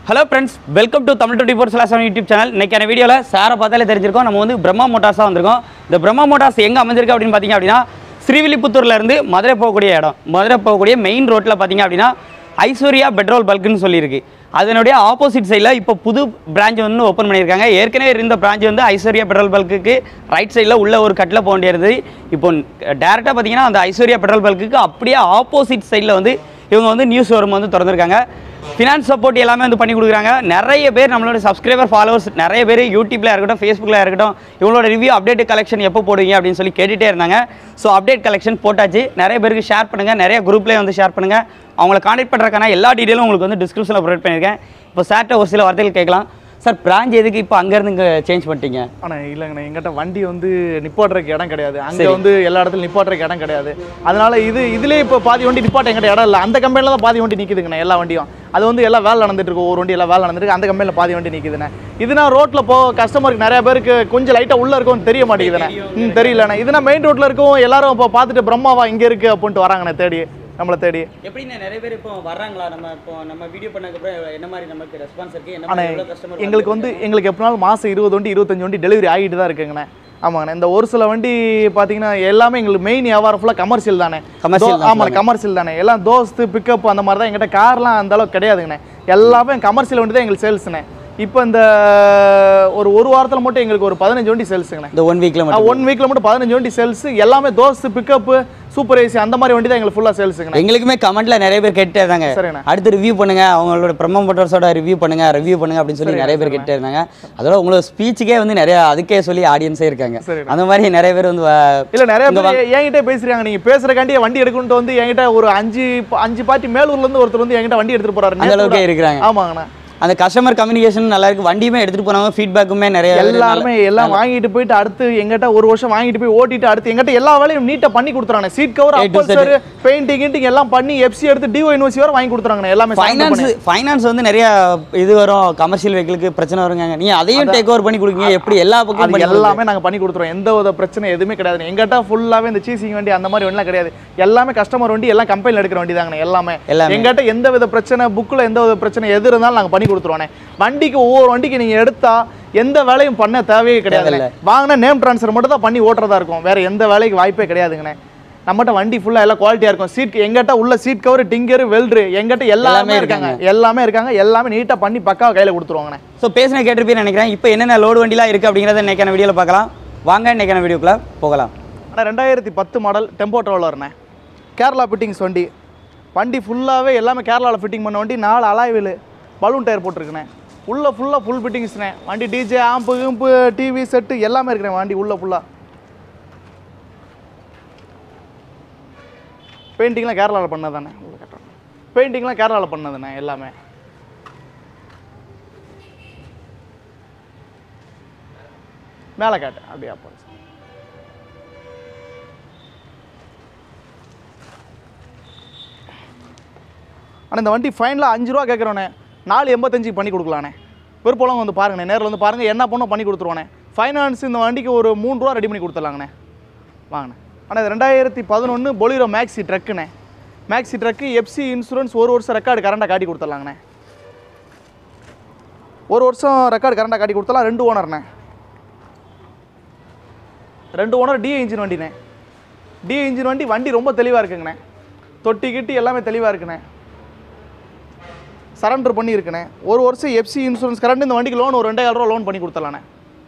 Hello friends welcome to Tamil twenty four ஸ்லாஸ் YouTube channel இன்னைக்கான வீடியோவில் சாரை பார்த்தாலே தெரிஞ்சிருக்கோம் நம்ம வந்து பிரம்மா மோட்டார்ஸாக வந்திருக்கோம் இந்த பிரம்மா மோட்டார்ஸ் எங்கே அமைஞ்சிருக்கு அப்படின்னு பார்த்தீங்க அப்படின்னா ஸ்ரீவில்லிபுத்தூர்ல இருந்து மதுரை போகக்கூடிய இடம் மதுரை போகக்கூடிய மெயின் ரோட்டில் பார்த்தீங்க அப்படின்னா ஐஸ்வர்யா பெட்ரோல் பல்க்குன்னு சொல்லியிருக்கு அதனுடைய ஆப்போசிட் சைடில் இப்போ புது பிரான்ச் வந்து ஓப்பன் பண்ணியிருக்காங்க ஏற்கனவே இருந்த பிரான்ச் வந்து ஐஸ்வர்யா பெட்ரோல் பல்க்குக்கு ரைட் சைடில் உள்ள ஒரு கட்டில் போக வேண்டியது இப்போ டேரெக்டாக பார்த்தீங்கன்னா அந்த ஐஸ்வர்யா பெட்ரோல் பல்க்குக்கு அப்படியே ஆப்போசிட் சைடில் வந்து இவங்க வந்து நியூஸ் ஷோரூம் வந்து திறந்திருக்காங்க ஃபினான்ஸ் சப்போர்ட் எல்லாமே வந்து பண்ணி கொடுக்குறாங்க நிறைய பேர் நம்மளோட சப்ஸ்கிரைபர் ஃபாலோவர்ஸ் நிறைய பேர் யூடியூப்ல இருக்கட்டும் ஃபேஸ்புக்கில் இருக்கட்டும் இவங்களோட ரிவ்யூ அப்டேட் கலெக்ஷன் எப்போ போடுவீங்க அப்படின்னு சொல்லி கேட்டுகிட்டே இருந்தாங்க ஸோ அப்டேட் கலெக்ஷன் போட்டாச்சு நிறைய பேருக்கு ஷேர் பண்ணுங்கள் நிறைய குரூப்லேயே வந்து ஷேர் பண்ணுங்கள் அவங்கள காண்டாக்ட் பண்ணுறதுக்கான எல்லா டீட்டெயிலும் உங்களுக்கு வந்து டிஸ்கிரிப்ஷனில் ப்ரொவைட் பண்ணியிருக்கேன் இப்போ சார்ட்ட ஒரு சில வார்த்தைகள் கேட்கலாம் சார் பிரான்ச் எதுக்கு இப்போ அங்கேருந்து இங்கே சேஞ்ச் பண்ணிட்டீங்க ஆனா இல்லைங்கண்ணா எங்கிட்ட வண்டி வந்து நிப்பாட்டுறதுக்கு இடம் கிடையாது அங்க சரி. வந்து எல்லா இடத்துலயும் நிப்பாட்டுறதுக்கு இடம் கிடையாது அதனால இது இதுலயே இப்போ பாதி வண்டி நிப்பாட்ட எங்கிட்ட இடம் இல்லை அந்த கம்பெனில தான் பாதி வண்டி நிக்குதுங்கண்ணா எல்லா வண்டியும் அது வந்து எல்லாம் வேலை நடந்துட்டு இருக்கு ஒரு வண்டி எல்லாம் வேலை நடந்துட்டு இருக்கு அந்த கம்பெனில பாதி வண்டி நிக்குதுண்ணே இதுனா ரோட்ல போ கஸ்டமருக்கு நிறைய பேருக்கு கொஞ்சம் லைட்டா உள்ள இருக்கும் தெரிய மாட்டேங்குதுண்ணே ம் தெரியலண்ணே இதுனா மெயின் ரோட்ல இருக்கும் எல்லாரும் இப்போ பார்த்துட்டு பிரம்மாவா இங்க இருக்கு அப்படின்ட்டு வராங்கண்ணே தேடி நம்மளை தேடி எப்படின்னா நிறைய பேர் இப்போ வர்றாங்களா நம்ம இப்போ நம்ம வீடியோ பண்ணதுக்கப்புறம் என்ன மாதிரி நமக்கு ரெஸ்பான்ஸ் இருக்குது என்ன ஆனா மாதிரி எவ்வளோ கஸ்டமர் எங்களுக்கு வந்து எங்களுக்கு எப்படினாலும் மாதம் இருபது வண்டி இருபத்தஞ்சு வண்டி டெலிவரி ஆகிட்டு தான் இருக்குங்கண்ணே ஆமாங்கண்ணே இந்த ஒரு சில வண்டி பார்த்தீங்கன்னா எல்லாமே எங்களுக்கு மெயின் வியாபாரம் ஃபுல்லாக கமர்ஷியல் தானே Commercial தோ- தான் ஆமாண்ணே கமர்ஷியல் தானே எல்லாம் தோஸ்து பிக்கப் அந்த மாதிரி தான் எங்கிட்ட கார்லாம் அந்த அளவுக்கு கிடையாதுங்கண்ணே எல்லாமே கமர்ஷியல் வண்டி தான் எங்களுக்கு சேல்ஸுண்ணே இப்போ இந்த ஒரு ஒரு வாரத்தில் மட்டும் எங்களுக்கு ஒரு பதினஞ்சு வண்டி சேல்ஸுங்கண்ணே இந்த ஒன் வீக்கில் மட்டும் ஒன் வீக்கில் மட்டும் பதினஞ்சு வண்டி சேல்ஸ் எல்லாமே தோஸ்து பிக்கப்பு சூப்பர் ஏசி அந்த மாதிரி வண்டி தான் எங்களுக்கு ஃபுல்லாக சேல்ஸுங்கண்ணே எங்களுக்குமே கமெண்ட்ல நிறைய பேர் கேட்டே இருந்தாங்க சரிண்ணே. அடுத்து ரிவ்யூ பண்ணுங்க அவங்களோட பிரம்ம மோட்டார்ஸோட ரிவ்யூ பண்ணுங்க ரிவ்யூ பண்ணுங்க அப்படின்னு சொல்லி நிறைய பேர் கேட்டே இருந்தாங்க அதோட உங்களோட ஸ்பீச்சுக்கே வந்து நிறைய அதுக்கே சொல்லி ஆடியன்ஸே இருக்காங்க சரிண்ணே. அந்த மாதிரி நிறைய பேர் வந்து வ- இல்ல நிறைய இங்க பேர் என்கிட்ட பேசுறாங்க நீங்க பேசுறக்காண்டி வண்டி எடுக்கணும்ட்டு வந்து என்கிட்ட ஒரு அஞ்சு அஞ்சு பார்ட்டி மேலூர்ல இருந்து ஒருத்தர் வந்து என்கிட்ட வண்டி எடுத்துட்டு போறாரு அந்த நேத்து அளவுக்கு கூட. இருக்கிறாங்க ஆமாங்கண்ணா அந்த கஸ்டமர் கம்யூனிகேஷன் நல்லா இருக்கு வண்டியுமே எடுத்துட்டு போனவங்க ஃபீட்பேக்குமே நிறைய எல்லாருமே எல்லாம் வாங்கிட்டு போயிட்டு அடுத்து எங்கிட்ட ஒரு வருஷம் வாங்கிட்டு போய் ஓட்டிட்டு அடுத்து எங்கிட்ட எல்லா வேலையும் நீட்டா பண்ணி கொடுத்துறாங்க seat cover A to Z. அப்பல்சர் பெயிண்டிங் கிண்டிங் எல்லாம் பண்ணி எஃப்சி எடுத்து டிஓ யூனிவர்சிட்டி வரை வாங்கி கொடுத்துறாங்க எல்லாமே ஃபைனான்ஸ் ஃபைனான்ஸ் வந்து நிறைய இது வரும் கமர்ஷியல் வெஹிக்கிளுக்கு பிரச்சனை வருங்க நீங்க அதையும் டேக் ஓவர் பண்ணி கொடுக்கீங்க எப்படி எல்லா பக்கம் அது பண்ணி கொடுக்கீங்க? எல்லாமே நாங்க பண்ணி கொடுத்துருவோம் எந்த வித பிரச்சனை எதுவுமே கிடையாது எங்கிட்ட ஃபுல்லாவே இந்த சீசிங் வண்டி அந்த மாதிரி வண்டிலாம் கிடையாது எல்லாமே கஸ்டமர் வண்டி எல்லாம் கம்பெனில எடுக்கிற வண்டி தாங்கண்ணே எல்லாமே எல்லாமே. எங்கிட்ட எந்த வித பிரச்சனை புக்கில் எந்த வித பிரச்சனை எது இருந்தாலும் நாங்க பண்ணி கொடுத்துருவோண்ணே வண்டிக்கு ஒவ்வொரு வண்டிக்கு நீங்க எடுத்தா எந்த வேலையும் பண்ண தேவையே கிடையாது தேவையில்ல. வாங்கின நேம் ட்ரான்ஸ்ஃபர் மட்டும் தான் பண்ணி ஓட்டுறதா இருக்கும் வேற எந்த வேலைக்கு வாய்ப்பே கிடையாதுங்கண்ணே நம்மகிட்ட வண்டி ஃபுல்லா எல்லாம் குவாலிட்டியா இருக்கும் சீட் எங்கிட்ட உள்ள சீட் கவர் டிங்கர் வெல்ட்ரு எங்கிட்ட எல்லாமே எல்லாமே இருக்காங்க எல்லாமே இருக்காங்க எல்லாமே நீட்டா பண்ணி பக்காவா கையில கொடுத்துருவாங்கண்ணே ஸோ பேசின கேட்டிருப்பேன்னு நினைக்கிறேன் இப்போ என்னென்ன லோடு வண்டிலாம் இருக்குது அப்படிங்கிறத இன்னைக்கான வீடியோவில் பார்க்கலாம் வாங்க இன்னைக்கான வீடியோக்குள்ள போகலாம் ஆனால் ரெண்டாயிரத்தி பத்து மாடல் டெம்போ ட்ராவலர்ண்ணே கேரளா ஃபிட்டிங்ஸ் வண்டி வண்டி ஃபுல்லாகவே எல்லாமே கேரளாவில் ஃபிட்டிங் பண்ண வண்டி நாலு அலாய்வில் பலூன் டயர் போட்டிருக்குண்ணே உள்ள ஃபுல்லாக ஃபுல் ஃபிட்டிங்ஸ்ண்ணே வண்டி டிஜே ஆம்பு கிம்பு டிவி செட்டு எல்லாமே இருக்குண்ணே வண்டி உள்ள ஃபுல்லாக பெயிண்டிங்லாம் கேரளாவில் பண்ணதானே பெயிண்டிங்லாம் கேரளாவில் பண்ணதுண்ணே எல்லாமே மேலே காட்டு அப்படியே அப்போ ஆனால் இந்த வண்டி ஃபைனலாக அஞ்சு ரூபா கேட்குறோண்ணே நாலு எண்பத்தஞ்சுக்கு பண்ணி கொடுக்கலாண்ணே விருப்பம் வந்து பாருங்கண்ணே நேரில் வந்து பாருங்கள் என்ன பண்ணோம் பண்ணி கொடுத்துருவானே ஃபைனான்ஸ் இந்த வண்டிக்கு ஒரு மூணு ரூபா ரெடி பண்ணி கொடுத்துடலாங்கண்ணே வாங்கண்ணே ஆனால் இது ரெண்டாயிரத்தி பதினொன்று பொலிரோ மேக்ஸி ட்ரக்குண்ணே மேக்ஸி ட்ரக்கு எஃப்சி இன்சூரன்ஸ் ஒரு வருஷம் ரெக்கார்டு கரண்டாக காட்டி கொடுத்துடலாங்கண்ணே ஒரு வருஷம் ரெக்கார்டு கரண்டாக காட்டி கொடுத்தலாம் ரெண்டு ஓனர்ண்ணே ரெண்டு ஓனர் டிஏ இன்ஜின் வண்டிண்ணே டிஏ இன்ஜின் வண்டி வண்டி ரொம்ப தெளிவாக இருக்குங்கண்ணே தொட்டி கிட்டி எல்லாமே தெளிவாக இருக்குண்ணே சரண்டர் பண்ணி இருக்குண்ணே ஒரு வருஷம் எஃப்சி இன்சூரன்ஸ் கரண்ட் இந்த வண்டிக்கு லோன் ஒரு ரெண்டாயிரம் ரூபா லோன் பண்ணி கொடுத்துடலாண்ணே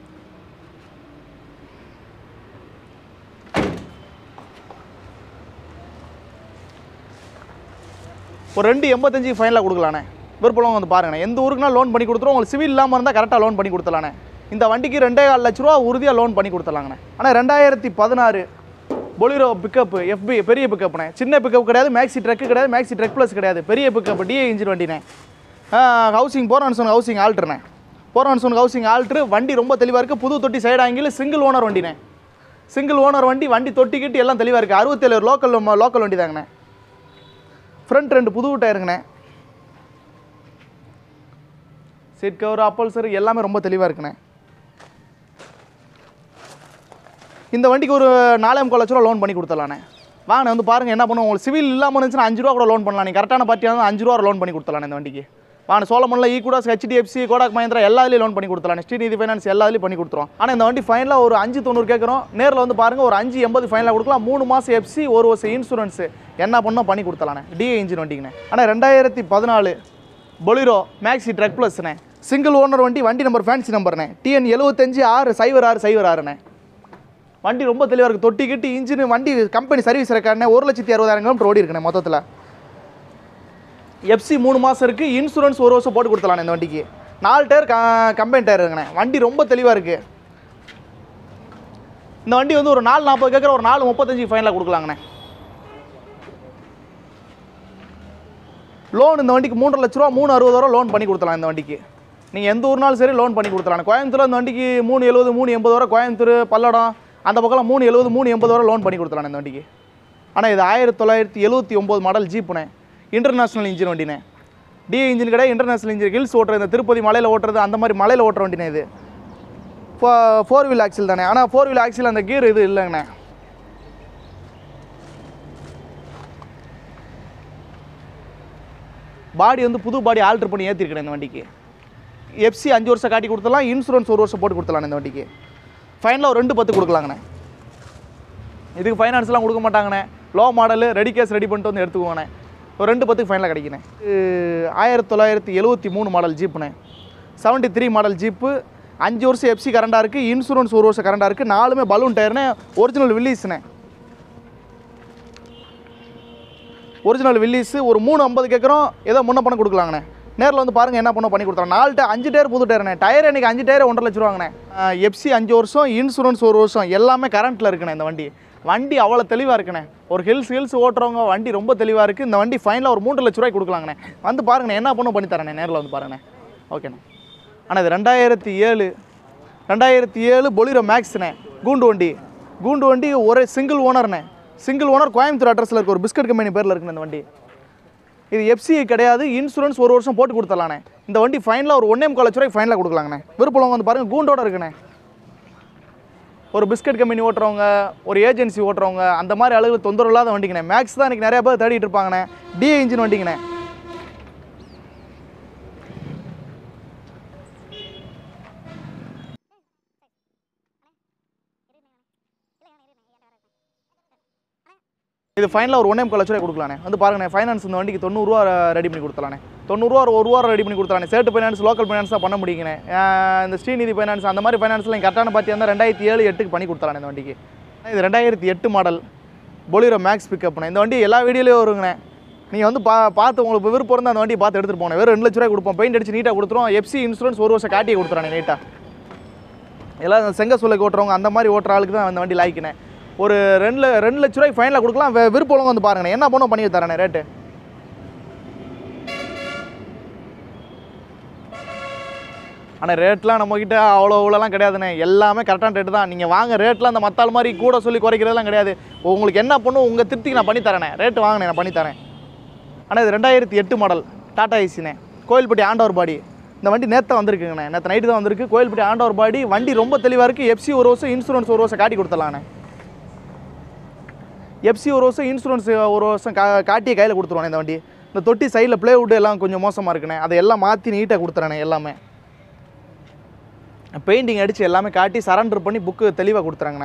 ஒரு ரெண்டு எண்பத்தஞ்சு ஃபைனலாக கொடுக்கலாண்ணே விருப்பம் வந்து பாருங்கண்ணே எந்த ஊருக்குனா லோன் பண்ணி கொடுத்துருவோம் உங்களுக்கு சிவில் இல்லாமல் இருந்தால் கரெக்டாக லோன் பண்ணி கொடுத்துலாண்ணே இந்த வண்டிக்கு ரெண்டே கால் லட்ச ரூபா உறுதியாக லோன் பண்ணி கொடுத்துலாங்கண்ணே ஆனால் ரெண்டாயிரத்தி பதினாறு பொலிரோ பிக்கப் எஃபி பெரிய பிக்கப்ண்ணே சின்ன பிக்கப் கிடையாது மேக்ஸி ட்ரக்கு கிடையாது மேக்ஸி ட்ரக் ப்ளஸ் கிடையாது பெரிய பிக்கப் டிஏ இன்ஜின் வண்டினே ஹவுசிங் போரான் சொன்ன ஹவுசிங் ஆல்ட்ருண்ணே போரான் சொன்ன ஹவுசிங் ஆல்ட்ரு வண்டி ரொம்ப தெளிவாக இருக்குது புது தொட்டி சைடு ஆங்கில் சிங்கிள் ஓனர் வண்டினே சிங்கிள் ஓனர் வண்டி வண்டி தொட்டி கிட்டி எல்லாம் தெளிவாக இருக்குது அறுபத்தேழு லோக்கல் லோக்கல் வண்டி தாங்கண்ணே ஃப்ரண்ட் ரெண்டு புது டயருங்கண்ணே சீட் கவர் அப்பல்சர் எல்லாமே ரொம்ப தெளிவாக இருக்குண்ணே இந்த வண்டிக்கு ஒரு நாலே முக்கால் லட்ச ரூபா லோன் பண்ணி கொடுத்துடலாண்ணே வாங்க வந்து பாருங்கள் என்ன பண்ணுவோம் உங்களுக்கு சிவில் இல்லாமல் இருந்துச்சுன்னா அஞ்சு ரூபா கூட லோன் பண்ணலாம் நீங்கள் கரெக்டான பார்ட்டியாக இருந்தால் அஞ்சு ரூபா லோன் பண்ணி கொடுத்துடலாம் இந்த வண்டிக்கு வாங்க சோழமன்ல ஈக்குடாஸ் ஹெச்டிஎஃப்சி கோடாக் மஹிந்திரா எல்லாத்துலேயும் லோன் பண்ணி கொடுத்துலாம் ஸ்ரீநிதி ஃபைனான்ஸ் எல்லாத்துலேயும் பண்ணி கொடுத்துருவோம் ஆனால் இந்த வண்டி ஃபைனலாக ஒரு அஞ்சு தொண்ணூறு கேட்குறோம் நேரில் வந்து பாருங்கள் ஒரு அஞ்சு எண்பது ஃபைனலாக கொடுக்கலாம் மூணு மாதம் எஃப்சி ஒரு வருஷம் இன்சூரன்ஸ் என்ன பண்ணோம் பண்ணி கொடுத்தலாண்ணே டிஏ இன்ஜின் வண்டிங்கண்ணே ஆனால் ரெண்டாயிரத்தி பதினாலு பொலிரோ மேக்ஸி ட்ரக் ப்ளஸ்ண்ணே சிங்கிள் ஓனர் வண்டி வண்டி நம்பர் ஃபேன்சி நம்பர்ண்ணே டிஎன் எழுபத்தஞ்சு ஆறு சைவர் ஆறு சைவர் ஆறுண்ணே வண்டி ரொம்ப தெளிவாக இருக்குது தொட்டி கிட்டி இன்ஜின் வண்டி கம்பெனி சர்வீஸ் ரெக்கார்டுனே ஒரு லட்சத்தி அறுபதாயிரம் கிலோமீட்டர் ஓடி இருக்குண்ணே மொத்தத்தில் எஃப்சி மூணு மாதம் இருக்குது இன்சூரன்ஸ் ஒரு வருஷம் போட்டு கொடுத்துலாம் இந்த வண்டிக்கு நாலு டயர் க கம்பெனி டயர் இருக்குண்ணே வண்டி ரொம்ப தெளிவாக இருக்குது இந்த வண்டி வந்து ஒரு நாலு நாற்பது கேட்குற ஒரு நாலு முப்பத்தஞ்சு ஃபைனலாக கொடுக்கலாங்கண்ணே லோன் இந்த வண்டிக்கு மூன்றரை லட்ச ரூபா மூணு அறுபது ரூபா லோன் பண்ணி கொடுத்துலாம் இந்த வண்டிக்கு நீங்கள் எந்த ஊர்னாலும் சரி லோன் பண்ணி கொடுத்துலாம் கோயம்புத்தூர் இந்த வண்டிக்கு மூணு எழுபது மூணு எண்பது ரூபா கோயம்புத்தூர் பல்லடம் அந்த பக்கம் மூணு எழுபது மூணு எண்பது ரூபா லோன் பண்ணி கொடுத்துலாம் இந்த வண்டிக்கு ஆனால் இது ஆயிரத்தி தொள்ளாயிரத்தி எழுபத்தி ஒம்பது மாடல் ஜீப்புண்ணே இன்டர்நேஷ்னல் இன்ஜின் வண்டினே டிஏ இன்ஜின் கிடையாது இன்டர்நேஷ்னல் இன்ஜின் ஹில்ஸ் ஓட்டுறது இந்த திருப்பதி மலையில் ஓட்டுறது அந்த மாதிரி மலையில் ஓட்டுற வண்டினே இது ஃபோர் வீல் ஆக்சில் தானே ஆனால் ஃபோர் வீல் ஆக்சில் அந்த கீர் இது இல்லைங்கண்ணே பாடி வந்து புது பாடி ஆல்ட்ரு பண்ணி ஏற்றிருக்கேன் இந்த வண்டிக்கு எஃப்சி அஞ்சு வருஷம் காட்டி கொடுத்துலாம் இன்சூரன்ஸ் ஒரு வருஷம் போட்டு கொடுத்துலாம் இந்த வண்டிக்கு ஃபைனலாக ஒரு ரெண்டு பத்து கொடுக்கலாங்கண்ணே இதுக்கு ஃபைனான்ஸ்லாம் கொடுக்க மாட்டாங்கண்ணே low model ready cash ready பண்ணிட்டு வந்து எடுத்துக்குவோண்ணே ஒரு ரெண்டு பத்துக்கு ஃபைனலாக கிடைக்குண்ணே இது ஆயிரத்தி தொள்ளாயிரத்தி எழுபத்தி மூணு மாடல் ஜீப்புண்ணே செவன்ட்டி த்ரீ மாடல் ஜீப்பு அஞ்சு வருஷம் எஃப்சி கரண்டாக இருக்குது இன்சூரன்ஸ் ஒரு வருஷம் கரண்டாக இருக்குது நாலுமே பலூன் டயர்னே ஒரிஜினல் வில்லிஸ்ண்ணே ஒரிஜினல் வில்லிஸ் ஒரு மூணு ஐம்பது கேட்குறோம் ஏதோ முன்ன பணம் கொடுக்கலாங்கண்ணே நேரில் வந்து பாருங்கள் என்ன பண்ண பண்ணி கொடுத்துறோம் நாலு டயர் அஞ்சு டயர் புது டயர்ண்ணே டயர் இன்னைக்கு அஞ்சு டயர் ஒன்றரை லட்ச ரூபாங்கண்ணே எஃப்சி அஞ்சு வருஷம் இன்சூரன்ஸ் ஒரு வருஷம் எல்லாமே கரண்ட்டில் இருக்குண்ணே இந்த வண்டி வண்டி அவ்வளோ தெளிவாக இருக்குண்ணே ஒரு ஹில்ஸ் ஹில்ஸ் ஓட்டுறவங்க வண்டி ரொம்ப தெளிவாக இருக்குது இந்த வண்டி ஃபைனலாக ஒரு மூன்று லட்ச ரூபாய்க்கு கொடுக்கலாங்கண்ணே வந்து பாருங்கண்ணே என்ன பண்ண பண்ணி தரேண்ணே நேரில் வந்து பாருங்கண்ணே ஓகேண்ணே ஆனால் இது ரெண்டாயிரத்தி ஏழு ரெண்டாயிரத்தி ஏழு பொலிரோ மேக்ஸ்ண்ணே கூண்டு வண்டி கூண்டு வண்டி ஒரே சிங்கிள் ஓனர்ண்ணே சிங்கிள் ஓனர் கோயம்புத்தூர் அட்ரஸில் இருக்க ஒரு பிஸ்கட் கம்பெனி பேரில் இருக்குண்ணே இந்த வண்டி இது எஃப்சி கிடையாது இன்சூரன்ஸ் ஒரு வருஷம் போட்டு கொடுத்துடலாண்ணே இந்த வண்டி ஃபைனலாக ஒரு ஒன்றே முக்கால் லட்ச ரூபாய்க்கு ஃபைனலாக கொடுக்கலாங்கண்ணே விருப்பம் வந்து பாருங்கள் கூண்டோட இருக்குண்ணே ஒரு பிஸ்கட் கம்பெனி ஓட்டுறவங்க ஒரு ஏஜென்சி ஓட்டுறவங்க அந்த மாதிரி அளவுக்கு தொந்தரவு இல்லாத வண்டிங்கண்ணே மேக்ஸ் தான் இன்றைக்கி நிறைய பேர் தேடிட்டு இருப்பாங்கண்ணே டிஏ இன்ஜின் வண்டிங்கண்ணே இது ஃபைனலாக ஒரு ஒன்றே முக்கால் லட்ச ரூபாய் கொடுக்கலானே வந்து பாருங்கண்ணே ஃபைனான்ஸ் இந்த வண்டிக்கு தொண்ணூறுரூவா ரெடி பண்ணி கொடுத்தலானே தொண்ணூறுரூவா ஒரு ஒரு ரூபா ரெடி பண்ணி கொடுத்தலானே சேட்டு ஃபைனான்ஸ் லோக்கல் ஃபைனான்ஸ் தான் பண்ண முடியுங்கண்ணே அஹ் இந்த ஸ்ரீநிதி ஃபைனான்ஸ் அந்த மாதிரி ஃபைனான்ஸ்லாம் கரெக்டான பார்த்தி இருந்தால் ரெண்டாயிரத்தி ஏழு எட்டுக்கு பண்ணி கொடுத்தலானே இந்த வண்டிக்கு இது ரெண்டாயிரத்தி எட்டு மாடல் பொலிரோ மேக்ஸ் பிக்கப்ண்ணே இந்த வண்டி எல்லா வீடியோலையும் வருங்கண்ணே நீங்கள் வந்து பா பார்த்து உங்களுக்கு விருப்பம் இருந்தால் அந்த வண்டி பார்த்து எடுத்துகிட்டு போனேன் வெறும் ரெண்டு லட்ச ரூபாய் கொடுப்போம் பெயிண்ட் அடிச்சு நீட்டாக கொடுத்துருவோம் எஃப்சி இன்சூரன்ஸ் ஒரு வருஷம் காட்டியே கொடுத்துறானே நீட்டாக எல்லாம் இந்த செங்க சூளைக்கு ஓட்டுறவங்க அந்த மாதிரி ஓட்டுற ஆளுக்கு தான் அந்த வண்டி லாய்க்கினேன் ஒரு ரெண்டு ல- ரெண்டு லட்ச ரூபாய்க்கு ஃபைனலாக கொடுக்கலாம் வே- விருப்பம் உள்ளவங்க வந்து பாருங்கண்ணே என்ன பண்ணுவோம் பண்ணி தரேனே ரேட்டு ஆனால் ரேட்லாம் நம்மக்கிட்ட அவ்வளோ இவ்வளோலாம் கிடையாதுண்ணே எல்லாமே கரெக்டான ரேட்டு தான் நீங்கள் வாங்க ரேட்லாம் அந்த மத்தாள் மாதிரி கூட சொல்லி குறைக்கிறதெல்லாம் கிடையாது உங்களுக்கு என்ன பண்ணும் உங்கள் திருப்திக்கு நான் பண்ணி தரேனே ரேட்டு வாங்கினேன் நான் பண்ணி தரேன் ஆனால் இது ரெண்டாயிரத்தி எட்டு மாடல் டாடா ஏசினே கோயில்பட்டி ஆண்டவர் பாடி இந்த வண்டி நேற்று வந்திருக்குங்கண்ணே நேற்று நைட்டு தான் வந்திருக்கு கோயில்பட்டி ஆண்டவர் பாடி வண்டி ரொம்ப தெளிவாக இருக்குது எஃப்சி ஒரு வருஷம் இன்சூரன்ஸ் ஒரு வருஷம் காட்டி கொடுத்துடலாண்ணே எஃப்சி ஒரு வருஷம் இன்சூரன்ஸ் ஒரு வருஷம் கா காட்டிய கையில் கொடுத்துருவானே இந்த வண்டி இந்த தொட்டி சைடில் ப்ளேவுட் எல்லாம் கொஞ்சம் மோசமாக இருக்குண்ணே அதை எல்லாம் மாற்றி நீட்டாக கொடுத்துறானே எல்லாமே பெயிண்டிங் அடித்து எல்லாமே காட்டி சரண்டர் பண்ணி புக்கு தெளிவாக கொடுத்துறாங்கண்ணே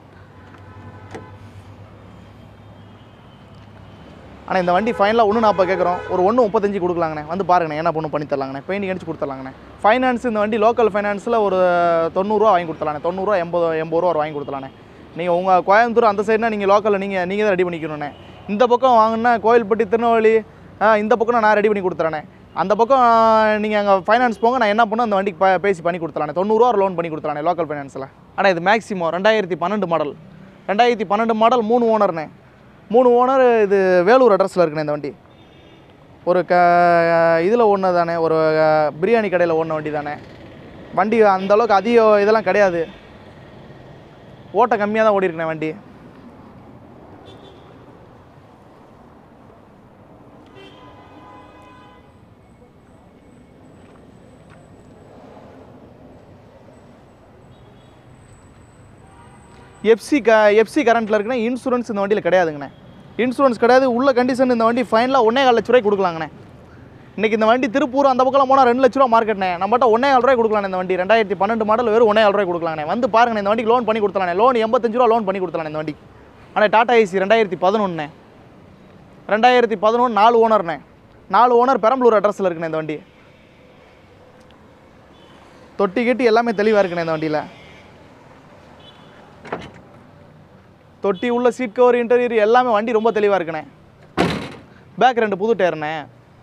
ஆனால் இந்த வண்டி ஃபைனலாக ஒன்று நாற்பது கேட்குறோம் ஒரு ஒன்று முப்பத்தஞ்சு கொடுக்கலாங்கண்ணே வந்து பாருங்கண்ணே என்ன பொண்ணு பண்ணி தரலாங்கண்ணே பெயிண்டிங் அடிச்சு கொடுத்துடலாங்கண்ணே ஃபைனான்ஸ் இந்த வண்டி லோக்கல் ஃபைனான்ஸில் ஒரு தொண்ணூறுரூவா வாங்கி கொடுத்துலாண்ணே தொண்ணூறுரூவா எண்பது எண்பது ரூபா வாங்கி கொடுத்துலாண்ணே நீங்கள் உங்கள் கோயம்புத்தூர் அந்த சைடுனா நீங்கள் லோக்கலில் நீங்கள் நீங்கள் தான் ரெடி பண்ணிக்கணுண்ணே இந்த பக்கம் வாங்கினா கோயில்பட்டி திருநெல்வேலி ஆ, இந்த பக்கம் நான் ரெடி பண்ணி கொடுத்துறேண்ணே அந்த பக்கம் நீங்கள் அங்கே ஃபைனான்ஸ் போங்க நான் என்ன பண்ணணும் அந்த வண்டிக்கு ப- பேசி பண்ணி கொடுத்துலாண்ணே தொண்ணூறுரூவா லோன் பண்ணி கொடுத்துலாண்ணே லோக்கல் ஃபைனான்ஸில் ஆனால் இது மேக்ஸிமம் ரெண்டாயிரத்தி பன்னெண்டு மாடல் ரெண்டாயிரத்தி பன்னெண்டு மாடல் மூணு ஓனர்ண்ணே மூணு ஓனர் இது வேலூர் அட்ரஸில் இருக்குண்ணே இந்த வண்டி ஒரு க இதில் ஒன்று தானே ஒரு அஹ், பிரியாணி கடையில் ஓடின வண்டி தானே வண்டி அந்த அளவுக்கு அதிக இதெல்லாம் கிடையாது ஓட்ட கம்மியாக தான் ஓடி இருக்கேன் வண்டி எஃப்சி க எஃப்சி கரண்ட்டில் இருக்குன்னா இன்சூரன்ஸ் இந்த வண்டியில் கிடையாதுங்கண்ணே இன்சூரன்ஸ் கிடையாது உள்ள கண்டிஷன் இந்த வண்டி ஃபைனலாக ஒன்றே கால் லட்ச ரூபாய்க்கு கொடுக்கலாங்கண்ணே இன்னைக்கு இந்த வண்டி திருப்பூர் அந்த பக்கம் போனால் ரெண்டு லட்ச ரூபா மார்க்கெட்னே நம்மகிட்ட ஒன்னே ஏழு ரூபாய் கொடுக்கலாம் இந்த வண்டி ரெண்டாயிரத்தி பன்னெண்டு மாடல் வெறும் ஒன்னே ஏழு ரூபாய் கொடுக்கலாண்ணே வந்து பாருங்க இந்த வண்டிக்கு லோன் பண்ணி கொடுத்தலானே லோன் எண்பத்தஞ்சு ரூபா லோன் பண்ணி கொடுத்தலாம் இந்த வண்டிக்கு ஆனால் டாடா ஏசி ரெண்டாயிரத்தி பதினொன்று ரெண்டாயிரத்தி பதினொன்று நாலு ஓனர்ண்ணே நாலு ஓனர் பெரம்பலூர் அட்ரஸில் இருக்குண்ணே இந்த வண்டி தொட்டி கிட்டி எல்லாமே தெளிவாக இருக்குண்ணே இந்த வண்டியில் தொட்டி உள்ள சீட் கவர் இன்டீரியர் எல்லாமே வண்டி ரொம்ப தெளிவாக இருக்குண்ணே பேக் ரெண்டு புது டயர்ண்ணே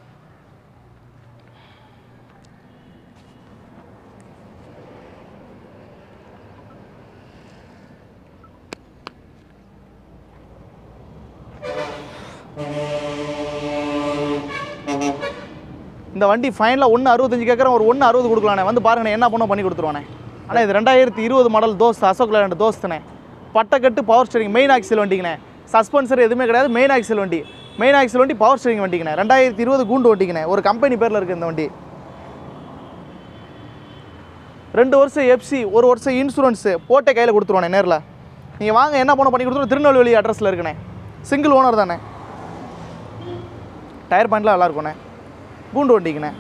இந்த வண்டி ஃபைனலாக ஒன்று அறுபத்தஞ்சு கேட்குறேன் ஒரு ஒன்று அறுபது கொடுக்கலானே வந்து பாருங்கண்ணே என்ன பண்ண பண்ணி கொடுத்துருவானே ஆனால் இது ரெண்டாயிரத்தி இருபது மாடல் தோஸ்த் அசோக் லேண்ட் தோஸ்துனே பட்டக்கட்டு பவர் ஸ்டேரிங் மெயின் ஆக்சில் வண்டிங்கண்ணே சஸ்பென்சர் எதுவுமே கிடையாது மெயின் ஆக்சில் வண்டி மெயின் ஆக்சில் வண்டி பவர் ஸ்டேரிங் வண்டிங்கண்ணே ரெண்டாயிரத்தி இருபது கூண்டு வண்டிங்கண்ணே ஒரு கம்பெனி பேரில் இருக்குது இந்த வண்டி ரெண்டு வருஷம் எஃப்சி ஒரு வருஷம் இன்சூரன்ஸு போட்டே கையில் கொடுத்துருவானே நேரில் நீங்கள் வாங்க என்ன பண்ண பண்ணி கொடுத்துருவோம் திருநெல்வேலி அட்ரஸில் இருக்குண்ணே சிங்கிள் ஓனர் தானே டயர் பாயிண்ட்லாம் நல்லா இருக்குண்ணே பூண்டு வண்டிங்கண்ணே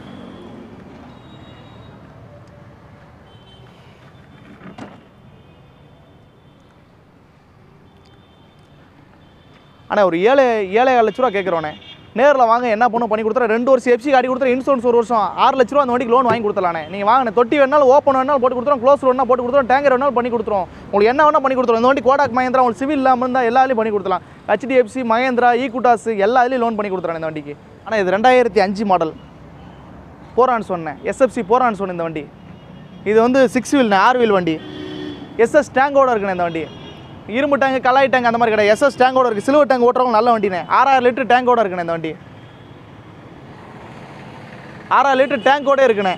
அண்ணா ஒரு ஏழு ஏழை ஏழு லட்ச ரூபா கேட்குறோண்ணே நேரில் வாங்க என்ன பண்ணும் பண்ணி கொடுத்துறேன் ரெண்டு வருஷம் எஃப்சி காட்டி கொடுத்துறேன் இன்சூரன்ஸ் ஒரு வருஷம் ஆறு லட்ச ரூபா அந்த வண்டிக்கு லோன் வாங்கி கொடுத்துலானே நீங்கள் வாங்கின தொட்டி வேணாலும் ஓப்பன் வேணாலும் போட்டு கொடுத்துறோம் க்ளோஸ் வேணா போட்டு கொடுத்துறோம் டேங்கர் வேணாலும் பண்ணி கொடுத்துருவோம் உங்களுக்கு என்ன வேணால் பண்ணி கொடுத்துருவோம் இந்த வண்டி கோடாக் மகேந்திரா உங்களுக்கு சிவில் இல்லாமல் இருந்தால் எல்லாத்துலையும் பண்ணி கொடுத்துலாம் ஹெச்டிஎஃப்சி மகேந்திரா ஈகுட்டாஸ் எல்லா இதுலையும் லோன் பண்ணி கொடுத்துறேன் இந்த வண்டிக்கு ஆனால் இது ரெண்டாயிரத்தி அஞ்சு மாடல் போரான்னு சொன்னேன் எஸ்எஃப்சி போரான்னு சொன்னேன் இந்த வண்டி இது வந்து சிக்ஸ் வீல் ஆறு வீல் வண்டி எஸ்எஸ் டேங்கோட இருக்குண்ணே இந்த வண்டி இரும்பு டேங்க் கலாய் டேங்க் அந்த மாதிரி கிடையாது எஸ்எஸ் டேங்கோட இருக்குது சில்வர் டேங்க் ஓட்டுறவங்க நல்ல வண்டினே ஆறாயிரம் லிட்டர் டேங்கோட இருக்குண்ணே இந்த வண்டி ஆறாயிரம் லிட்டர் டேங்கோட இருக்குண்ணே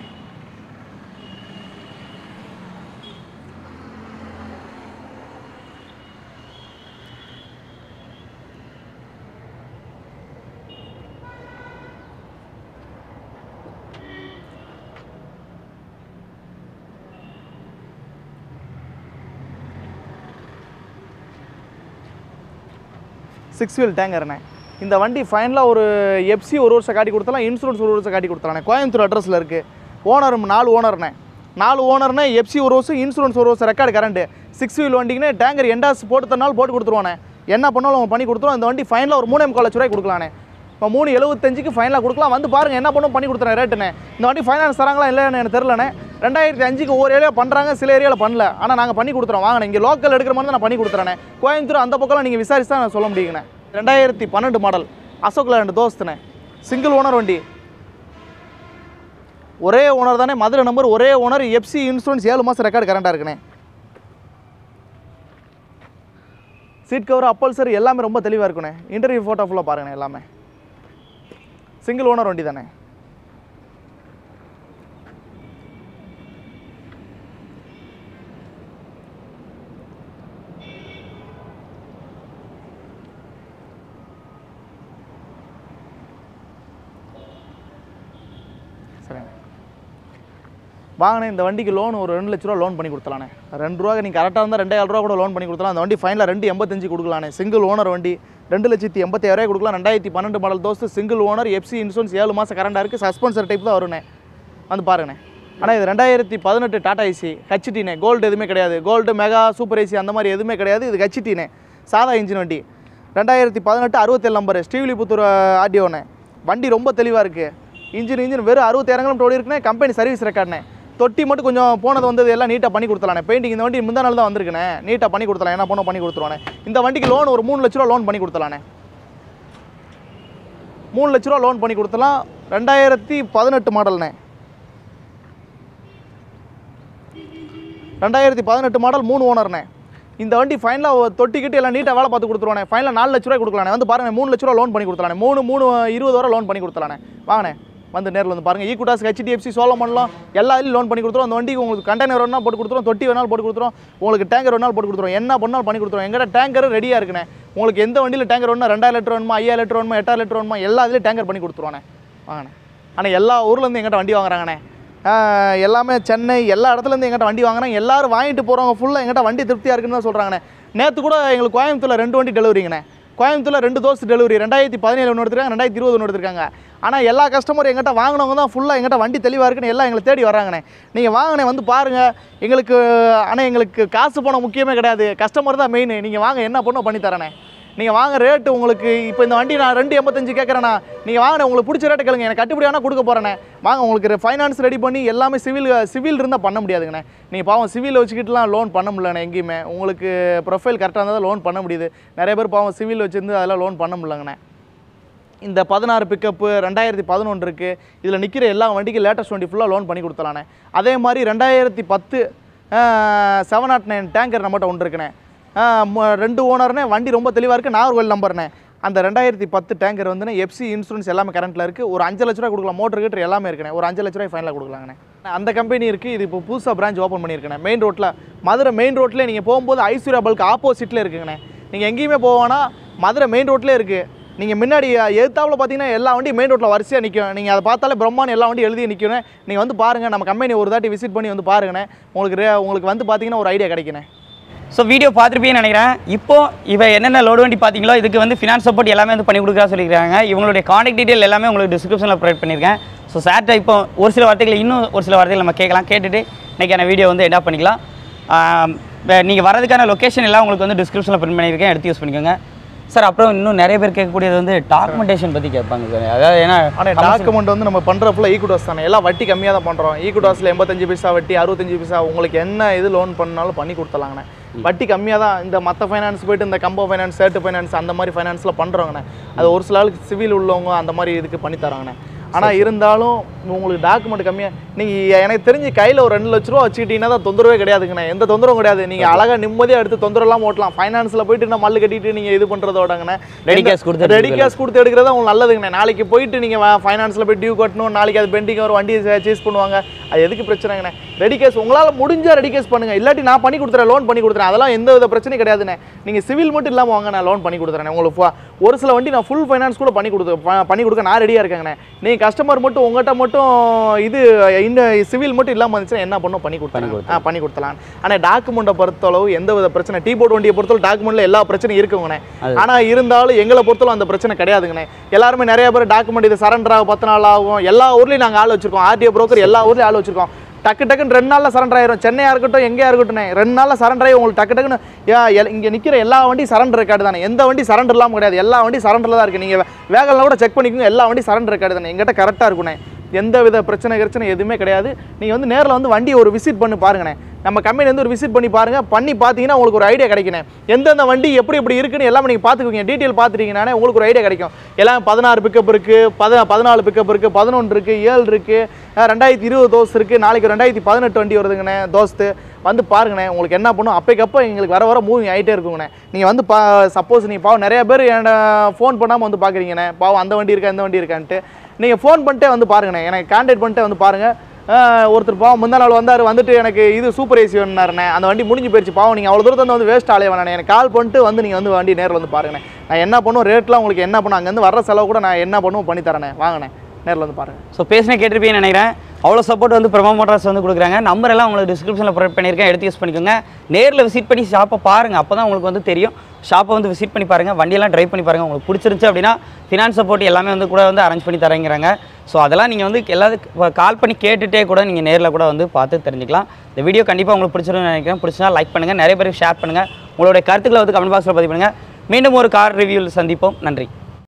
சிக்ஸ் வீல் டேங்கர்ண்ணே இந்த வண்டி ஃபைனலாக ஒரு எஃப்சி ஒரு வருஷம் காட்டி கொடுத்தலாம் இன்சூரன்ஸ் ஒரு வருஷம் காட்டி கொடுத்தலாண்ணே கோயம்புத்தூர் அட்ரஸில் இருக்குது ஓனர் நாலு ஓனர்ண்ணே நாலு ஓனர்னே எஃப்சி ஒரு வருஷம் இன்சூரன்ஸ் ஒரு வருஷம் ரெக்கார்டு கரண்ட்டு சிக்ஸ் வீல் வண்டிக்குனே டேங்கர் எண்டாஸ் போட்டு தரனாலும் போட்டு கொடுத்துருவானே என்ன பண்ணாலும் அவங்க பண்ணி கொடுத்துருவோம் இந்த வண்டி ஃபைனலாக ஒரு மூணே முக்கால் லட்ச ரூபாய் கொடுக்கலானே இப்போ மூணு எழுபத்தஞ்சுக்கு ஃபைனலாக கொடுக்கலாம் வந்து பாருங்கள் என்ன பண்ணும் பண்ணி கொடுத்துறேன் ரேட்டுண்ணே இந்த வண்டி ஃபைனான்ஸ் தராங்களா இல்லைன்னு எனக்கு தெரிலண்ணே ரெண்டாயிரத்தி அஞ்சுக்கு ஒரு ஏரியா பண்ணுறாங்க சில ஏரியாவில் பண்ணல ஆனால் நாங்கள் பண்ணி கொடுத்துறோம் வாங்க இங்கே லோக்கல் எடுக்கிற மாதிரி தான் நான் பண்ணி கொடுத்துறேனே கோயம்புத்தூர் அந்த பக்கம்லாம் நீங்கள் விசாரிச்சு தான் நான் சொல்ல முடியுங்கண்ணே ரெண்டாயிரத்தி பன்னெண்டு மாடல் அசோக் லேண்ட் தோஸ்துண்ணே சிங்கிள் ஓனர் வண்டி ஒரே ஓனர் தானே மதுரை நம்பர் ஒரே ஓனர் எஃப்சி இன்சூரன்ஸ் ஏழு மாதம் ரெக்கார்டு கரண்டாக இருக்குண்ணே சீட் கவர் அப்பல்சர் எல்லாமே ரொம்ப தெளிவாக இருக்குண்ணே இன்டர்வியூ ஃபோட்டோ ஃபுல்லாக பாருங்கண்ணே எல்லாமே சிங்கிள் ஓனர் வண்டி தானே சரிண்ணே வாங்கினே இந்த வண்டிக்கு லோன் ஒரு ரெண்டு லட்ச ரூபா லோன் பண்ணி கொடுத்தலானே ரெண்டு ரூபா நீங்கள் கரெக்டாக இருந்தால் ரெண்டாயிரம் ரூபா கூட லோன் பண்ணி கொடுத்தலாம் அந்த வண்டி ஃபைனலாக ரெண்டு எண்பத்தஞ்சு கொடுக்கலானே சிங்கிள் ஓனர் வண்டி ரெண்டு லட்சத்தி எண்பத்தாயிரம் கொடுக்கலாம் ரெண்டாயிரத்தி பன்னெண்டு model Dost single owner FC insurance ஏழு மாதம் கரண்டாக இருக்குது சஸ்பென்சர் டைப் தான் வருண்ணே வந்து பாருங்கண்ணே ஆனால் இது ரெண்டாயிரத்தி பதினெட்டு டாடா ஐசி ஹச்டினே கோல்டு எதுவுமே கிடையாது கோல்டு மெகா சூப்பர் ஐசி அந்த மாதிரி எதுவுமே கிடையாது இது ஹச்டினே சாதா இன்ஜின் வண்டி ரெண்டாயிரத்தி பதினெட்டு அறுபத்தேழு நம்பர் ஸ்ரீவில்லிபுத்தூர் ஆர்டிஓண்ணே வண்டி ரொம்ப தெளிவாக இருக்குது இன்ஜின் இன்ஜின் வெறும் அறுபத்தாயிரம் ஓடி இருக்குண்ணே கம்பெனி சர்வீஸ் ரெக்கார்ட்ண்ணே தொட்டி மட்டும் கொஞ்சம் போனது வந்தது எல்லாம் நீட்டாக பண்ணி கொடுத்துலானே பெயிண்டிங் இந்த வண்டி முந்தா நாள் தான் வந்திருக்குண்ணே நீட்டாக பண்ணி கொடுத்துலாம் என்ன பண்ண பண்ணி கொடுத்துருவானே இந்த வண்டிக்கு லோன் ஒரு மூணு லட்ச ரூபா லோன் பண்ணி கொடுத்தலானே மூணு லட்ச ரூபா லோன் பண்ணி கொடுத்தலாம் ரெண்டாயிரத்தி பதினெட்டு மாடல்ண்ணே ரெண்டாயிரத்தி பதினெட்டு மாடல் மூணு ஓனர்ண்ணே இந்த வண்டி ஃபைனலாக தொட்டிக்கிட்டு எல்லாம் நீட்டாக வேலை பார்த்து கொடுத்துருவானே ஃபைனலாக நாலு லட்ச ரூபாய் கொடுக்கலானே வந்து பாருங்க மூணு லட்ச ரூபா லோன் பண்ணி கொடுத்தலானே மூணு மூணு இருபது வரை லோன் பண்ணி கொடுத்தலானே வாங்கண்ணே வந்து நேரில் வந்து பாருங்கள் ஈக்குட்டாஸ் ஹெச்டிஎஃப்சி சோழமண்டலம் எல்லா இதுலையும் லோன் பண்ணி கொடுத்துருவோம் அந்த வண்டிக்கு உங்களுக்கு கண்டெய்னர் வேணால் போட்டு கொடுத்துருவோம் தொட்டி வேணாலும் போட்டு கொடுத்துருவோம் உங்களுக்கு டேங்கர் வேணாலும் போட்டு கொடுத்துருவோம் என்ன பண்ணாலும் பண்ணி கொடுத்துருவோம் எங்கிட்ட டேங்கர் ரெடியாக இருக்குண்ணே உங்களுக்கு எந்த வண்டியில் டேங்கர் வேணுமா ரெண்டாயிரம் லிட்டர் வேணுமா ஐயாயிரம் லிட்டர் வேணுமா எட்டாயிரம் லிட்டர் வேணுமா எல்லா இதுலையும் டேங்கர் பண்ணி கொடுத்துருவானே வாங்கண்ணே ஆனால் எல்லா ஊர்லேருந்து எங்கிட்ட வண்டி வாங்குறாங்கண்ணே ஆஹ் எல்லாமே சென்னை எல்லா இடத்துலேருந்து எங்கிட்ட வண்டி வாங்குறாங்க எல்லாரும் வாங்கிட்டு போகிறவங்க ஃபுல்லாக எங்கிட்ட வண்டி திருப்தியாக இருக்குன்னு தான் சொல்கிறாங்கண்ணே நேற்று கூட எங்களுக்கு கோயம்புத்தூரில் ரெண்டு வண்டி டெலிவரிங்கண்ணே கோயம்புத்தூரில் ரெண்டு தோசை டெலிவரி ரெண்டாயிரத்தி பதினேழு ஒன்று எடுத்துருக்காங்க ரெண்டாயிரத்தி இருபது ஒன்று எடுத்துருக்காங்க ஆனால் எல்லா கஸ்டமரும் எங்கிட்ட வாங்கினவங்க தான் ஃபுல்லாக எங்கிட்ட வண்டி தெளிவாக இருக்குன்னு எல்லாம் எங்களை தேடி வராங்கண்ணே நீங்கள் வாங்கினே வந்து பாருங்கள் எங்களுக்கு ஆனால் எங்களுக்கு காசு பணம் முக்கியமே கிடையாது கஸ்டமர் தான் மெயின் நீங்கள் வாங்க என்ன பண்ணோ பண்ணி தரேனே நீங்கள் வாங்க ரேட்டு உங்களுக்கு இப்போ இந்த வண்டி நான் ரெண்டு எண்பத்தஞ்சு கேட்குறேண்ணா நீங்கள் வாங்க உங்களுக்கு பிடிச்ச ரேட்டு கேளுங்க எனக்கு கட்டுப்படி ஆனால் கொடுக்க போகிறேனே வாங்க உங்களுக்கு ஃபைனான்ஸ் ரெடி பண்ணி எல்லாமே சிவில் சிவில் இருந்தால் பண்ண முடியாதுங்கண்ணே நீங்கள் பாவம் சிவில் வச்சுக்கிட்டுலாம் லோன் பண்ண முடியலண்ணே எங்கேயுமே உங்களுக்கு ப்ரொஃபைல் கரெக்டாக இருந்தால் லோன் பண்ண முடியுது நிறைய பேர் பாவம் சிவில் வச்சுருந்து அதெல்லாம் லோன் பண்ண முடியலங்கண்ணே இந்த பதினாறு பிக்கப்பு ரெண்டாயிரத்தி பதினொன்று இருக்குது இதில் நிற்கிற எல்லா வண்டிக்கும் லேட்டஸ்ட் வண்டி ஃபுல்லாக லோன் பண்ணி கொடுத்தலானே அதே மாதிரி ரெண்டாயிரத்தி பத்து செவன் நாட் நைன் டேங்கர் நம்மகிட்ட ஒன்று இருக்குண்ணே ஆஹ் ம- ரெண்டு ஓனர்னே வண்டி ரொம்ப தெளிவாக இருக்குது நாகர்கோவில் நம்பர்ண்ணே அந்த ரெண்டாயிரத்தி பத்து டேங்கர் வந்துன்னு எஃப்சி இன்சூரன்ஸ் எல்லாமே கரண்ட்டில் இருக்குது ஒரு அஞ்சு லட்ச ரூபா கொடுக்கலாம் மோட்டர் கிட்டர் எல்லாமே இருக்குண்ணே ஒரு அஞ்சு லட்ச ரூபாய் ஃபைனலாக கொடுக்கலாங்கண்ணே அந்த கம்பெனி இருக்குது இது இப்போ புதுசாக பிரான்ச் ஓப்பன் பண்ணியிருக்கேண்ணே மெயின் ரோட்டில் மதுரை மெயின் ரோட்லேயே நீங்கள் போகும்போது ஐஸ்வர்யா பல்க் ஆப்போசிட்டில் இருக்குங்கண்ணே நீங்கள் எங்கேயுமே போவானா மதுரை மெயின் ரோட்லேயே இருக்குது நீங்கள் முன்னாடி எதிர்த்தாப்புல பார்த்தீங்கன்னா எல்லா வண்டியும் மெயின் ரோட்டில் வரிசையாக நிற்கும் நீங்கள் அதை பார்த்தாலே பிரம்மான்னு எல்லா வண்டியும் எழுதி நிற்கணும் நீங்கள் வந்து பாருங்கள் நம்ம கம்பெனி ஒரு தாட்டி விசிட் பண்ணி வந்து பாருங்கண்ணே உங்களுக்கு ரே- உங்களுக்கு வந்து பார்த்தீங்கன்னா ஒரு ஐடியா கிடைக்குண்ணே ஸோ வீடியோ பார்த்துருப்பீங்கன்னு நினைக்கிறேன் இப்போ இவ என்னென்ன லோடு வண்டி பார்த்தீங்களோ இதுக்கு வந்து ஃபினான்ஸ் சப்போர்ட் எல்லாமே வந்து பண்ணி கொடுக்குறா சொல்லியிருக்காங்க இவங்களுடைய காண்டாக்ட் டீட்டெயில் எல்லாமே உங்களுக்கு டிஸ்கிரிப்ஷனில் ப்ரொவைட் பண்ணியிருக்கேன் ஸோ சார்ட்ட இப்போ ஒரு சில வார்த்தைகள் இன்னும் ஒரு சில வார்த்தைகள் நம்ம கேட்கலாம் கேட்டுட்டு இன்றைக்கான வீடியோ வந்து என்ன பண்ணிக்கலாம் நீங்கள் வரதுக்கான லொக்கேஷன் எல்லாம் உங்களுக்கு வந்து டிஸ்கிரிப்ஷனில் பிரிண்ட் பண்ணியிருக்கேன் எடுத்து யூஸ் பண்ணிக்கோங்க சார் அப்புறம் இன்னும் நிறைய பேர் கேட்கக்கூடியது வந்து டாக்குமெண்டேஷன் பற்றி கேட்பாங்க சார் அதாவது ஏன்னா ஆனால் டாக்குமெண்ட் வந்து நம்ம பண்ணுற ஃபுல்லாக ஈக்குடாஸ் தானே எல்லாம் வட்டி கம்மியாக தான் பண்ணுறோம் ஈக்குடாஸில் எண்பத்தஞ்சு பைசா வட்டி அறுபத்தஞ்சு பைசா உங்களுக்கு என்ன இது லோன் பண்ணாலும் பண்ணி கொடுத்தலாங்கண்ணே வட்டி கம்மியாக தான் இந்த மற்ற ஃபைனான்ஸ் போயிட்டு இந்த கம்போ ஃபைனான்ஸ் சேட்டு ஃபைனான்ஸ் அந்த மாதிரி ஃபைனான்ஸில் பண்ணுறோங்கண்ணே அது ஒரு சில ஆளுக்கு சிவில் உள்ளவங்க அந்த மாதிரி இதுக்கு பண்ணி தராங்கண்ணே ஆனால் இருந்தாலும் உங்களுக்கு டாக்குமெண்ட் கம்மியாக நீங்கள் எனக்கு தெரிஞ்சு கையில் ஒரு ரெண்டு லட்ச ரூபா வச்சுக்கிட்டீங்கன்னா தான் தொந்தரவே கிடையாதுங்கண்ணே எந்த தொந்தரவும் கிடையாது நீங்கள் அழகாக நிம்மதியாக எடுத்து தொந்தரவுலாம் ஓட்டலாம் ஃபைனான்ஸில் போயிட்டு நான் மல்லு கட்டிட்டு நீங்கள் இது பண்ணுறதோடங்கண்ணே Ready cash கொடுத்து ரெடி கேஷ் கொடுத்து எடுக்கிறது உங்களுக்கு நல்லதுங்கண்ணே நாளைக்கு போயிட்டு நீங்கள் ஃபைனான்ஸில் போய் டியூ கட்டணும் நாளைக்கு அது பெண்டிங் வரும் வண்டியை சேஸ் பண்ணுவாங்க அது எதுக்கு பிரச்சனைங்கண்ணே ரெடி கேஸ் உங்களால் முடிஞ்சால் ரெடி கேஸ் பண்ணுங்கள் இல்லாட்டி நான் பண்ணி கொடுத்துறேன் லோன் பண்ணி கொடுத்துறேன் அதெல்லாம் எந்த வித பிரச்சனையும் கிடையாதுண்ணே நீங்கள் சிவில் மட்டும் இல்லாமல் வாங்க நான் லோன் பண்ணி கொடுத்துறேன் உங்களுக்கு ஃபு- ஒரு சில வண்டி நான் ஃபுல் ஃபைனான்ஸ் கூட பண்ணி கொடுத்து ப- பண்ணி கொடுக்க நான் ரெடியாக இருக்கேங்கண்ணே நீங்கள் கஸ்டமர் மட்டும் உங்கள்கிட்ட மட்டும் இது இந்த சிவில் மட்டும் இல்லாமல் இருந்துச்சுன்னா என்ன பண்ணும் பண்ணி கொடுத்தேன் ஆ பண்ணி கொடுத்தலாம் ஆனால் டாக்குமெண்ட்டை பொறுத்தளவு எந்த வித பிரச்சனை டீ போர்டு வண்டியை பொறுத்தளவு டாக்குமெண்ட்டில் எல்லா பிரச்சனையும் இருக்குங்கண்ணே ஆனால் இருந்தாலும் எங்களை பொறுத்தளவு அந்த பிரச்சனை கிடையாதுங்கண்ணே எல்லாருமே நிறைய பேர் டாக்குமெண்ட் இது சரண்டர் ஆகும் பத்து நாள் ஆகும் எல்லா ஊர்லேயும் நாங்கள் ஆள் வச்சிருக்கோம் ஆர்டிஓ புரோக்கர் எல்லா ஊர்லேயும் ஆள் வச்சிருக்கோம் டக்கு டக்குன்னு ரெண்டு நாளில் சரண்டர் ஆயிரும் சென்னையாக இருக்கட்டும் எங்கேயா இருக்கட்டும் ரெண்டு நாளில் சரண்டர் ஆகி உங்களுக்கு டக்கு டக்குன்னு இங்கே நிற்கிற எல்லா வண்டி சரண்டர் ரெக்கார்டு தானே எந்த வண்டி சரண்டர் இல்லாமல் கிடையாது எல்லா வண்டி சரண்டரில் தான் இருக்குது நீங்கள் வேகலாம் கூட செக் பண்ணிக்கோங்க எல்லா வண்டி சரண்டர் ரெக்கார்டு தானே எங்கிட்ட கரெக்டாக இருக்குண்ணே எந்த வித பிரச்சனை பிரச்சனை எதுவுமே கிடையாது நீங்கள் வந்து நேரில் வந்து வண்டி ஒரு விசிட் பண்ணி பாருங்கண்ணே நம்ம கம்பெனி வந்து ஒரு விசிட் பண்ணி பாருங்க பண்ணி பார்த்தீங்கன்னா உங்களுக்கு ஒரு ஐடியா கிடைக்கணும் எந்தெந்த வண்டி எப்படி எப்படி இருக்குன்னு எல்லாமே நீங்கள் பார்த்துக்குவீங்க டீட்டெயில் பார்த்துட்டீங்கன்னா உங்களுக்கு ஒரு ஐடியா கிடைக்கும் எல்லாம் பதினாறு பிக்கப் இருக்குது பத பதினாலு பிக்கப் இருக்குது பதினொன்று இருக்குது ஏழு இருக்குது ரெண்டாயிரத்தி இருபது தோஸ் இருக்குது நாளைக்கு ரெண்டாயிரத்தி பதினெட்டு வண்டி வருதுங்கண்ணே தோஸ்து வந்து பாருங்கண்ணே உங்களுக்கு என்ன பண்ணும் அப்போக்கப்போ எங்களுக்கு வர வர மூவிங் ஆகிட்டே இருக்குங்கண்ணே நீங்கள் வந்து பா சப்போஸ் நீங்கள் பாவம் நிறைய பேர் என்ன ஃபோன் பண்ணாமல் வந்து பார்க்குறீங்கண்ணே பாவம் அந்த வண்டி இருக்கா இந்த வண்டி இருக்கான்ட்டு நீங்கள் ஃபோன் பண்ணிட்டே வந்து பாருங்கண்ணே எனக்கு கான்டாக்ட் பண்ணிட்டே வந்து பாருங்கள் ஆஹ் ஒருத்தர் பாவம் முந்தா நாள் வந்தார் வந்துட்டு எனக்கு இது சூப்பர் ஏசி வேணுனாருண்ணே அந்த வண்டி முடிஞ்சு போயிடுச்சு பாவம் நீங்கள் அவ்வளோ தூரத்தை வந்து வேஸ்ட் ஆலைய வேணாண்ணே எனக்கு கால் பண்ணிட்டு வந்து நீங்கள் வந்து வண்டி நேரில் வந்து பாருங்கண்ணே நான் என்ன பண்ணுவோம் ரேட்லாம் உங்களுக்கு என்ன பண்ணும் அங்கேருந்து வர்ற செலவு கூட நான் என்ன பண்ணுவோம் பண்ணி தரேண்ணே வாங்கண்ணே நேரில் வந்து பாருங்கள் ஸோ பேசினே கேட்டிருப்பீங்கன்னு நினைக்கிறேன் அவ்வளோ சப்போர்ட் வந்து பிரமா மோட்டார்ஸ் வந்து கொடுக்குறாங்க நம்பர் எல்லாம் உங்களுக்கு டிஸ்கிரிப்ஷனில் ப்ரொவைட் பண்ணியிருக்கேன் எடுத்து யூஸ் பண்ணிக்கோங்க நேரில் விசிட் பண்ணி ஷாப்பை பாருங்கள் அப்போ தான் உங்களுக்கு வந்து தெரியும் ஷாப்பை வந்து விசிட் பண்ணி பாருங்கள் வண்டியெல்லாம் ட்ரைவ் பண்ணி பாருங்கள் உங்களுக்கு பிடிச்சிருந்துச்சு அப்படின்னா ஃபினான்ஸ் சப்போர்ட் எல்லாமே வந்து கூட வந்து அரேஞ்ச் பண்ணி தரேங்கிறாங்க ஸோ அதெல்லாம் நீங்கள் வந்து எல்லாத்துக்கும் கால் பண்ணி கேட்டுட்டே கூட நீங்கள் நேரில் கூட வந்து பார்த்து தெரிஞ்சுக்கலாம் இந்த வீடியோ கண்டிப்பாக உங்களுக்கு பிடிச்சிருன்னு நினைக்கிறேன் பிடிச்சினா லைக் பண்ணுங்கள் நிறைய பேருக்கு ஷேர் பண்ணுங்கள் உங்களுடைய கருத்துக்களை வந்து கமெண்ட் பாக்ஸில் பதிவு பண்ணுங்கள் மீண்டும் ஒரு கார் ரிவ்யூவில் சந்திப்போம் நன்றி